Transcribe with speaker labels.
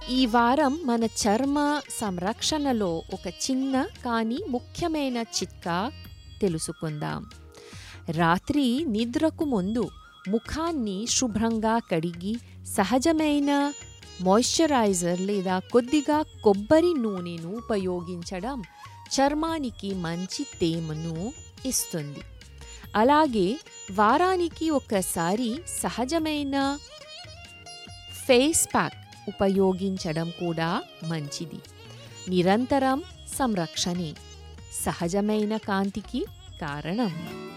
Speaker 1: ఈ వారం మన చర్మ సంరక్షణలో ఒక చిన్న కానీ ముఖ్యమైన చిట్కా తెలుసుకుందాం రాత్రి నిద్రకు ముందు ముఖాన్ని శుభ్రంగా కడిగి సహజమైన మాయిశ్చరైజర్ లేదా కొద్దిగా కొబ్బరి నూనెను ఉపయోగించడం చర్మానికి మంచి తేమను ఇస్తుంది అలాగే వారానికి ఒకసారి సహజమైన ఫేస్ ప్యాక్ ఉపయోగించడం కూడా మంచిది నిరంతరం సంరక్షణే సహజమైన కాంతికి కారణం